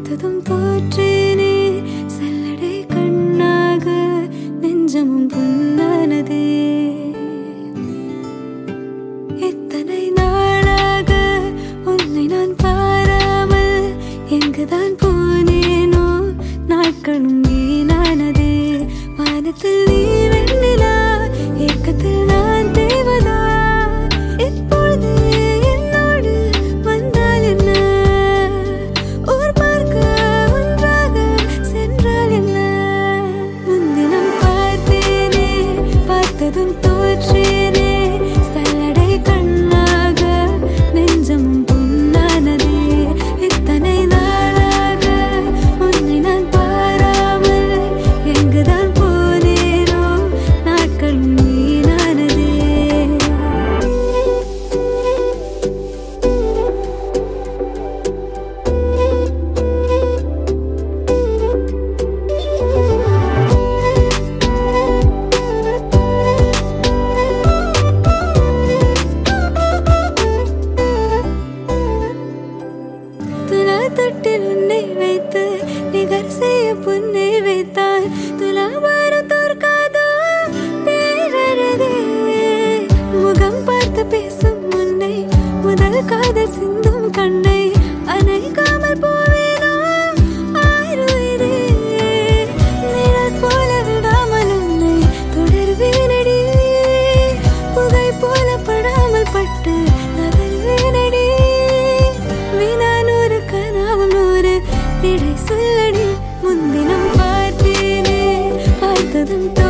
பார்த்ததும் தோற்றேனே சல்லடை கண்ணாக நெஞ்சமும் புண்ணானதே எத்தனை நாளாக உன்னை நான் பாராமல் எங்குதான் போனேனோ நாட்களும் வீணானதே வானத்தில் நீ வெண்ணிலா ஏக்கத்தில் நான் தேவதா இப்பொழுது என்னோடு வந்தால் என்ன ஊர் பார்க்க ஒன்றாக சென்றால் என்ன முன்தினம் பார்த்தேனே பார்த்ததும் தோற்றேனே சல்லடை கண்ணாக நெஞ்சமும் புண்ணானதே இத்தனை நாளாக உன்னை நான் பாராமல் எங்குதான் போனேனோ நாட்கள் வீணானதே துலா தொட்டில் உன்னை வைத்து நிகர் செய்ய புன்னை வைத்தால் துலாபாரம் தோற்காதோ பேரழகே முகம் பார்த்து பேசும் முன்னை முதல் காதல் சிந்தும் கண்ணை அணைக்காமல் போவேனோ ஆயிருயிரே நிழல் போல விடாமல் உன்னை தொடர்வேனடி புகை போல படாமல் பட்டு நகர்வேனடி வினானூறு கனாவும் நூறு இடை சொல்லடி முன்தினம் பார்த்தேனே பார்த்ததும் தோ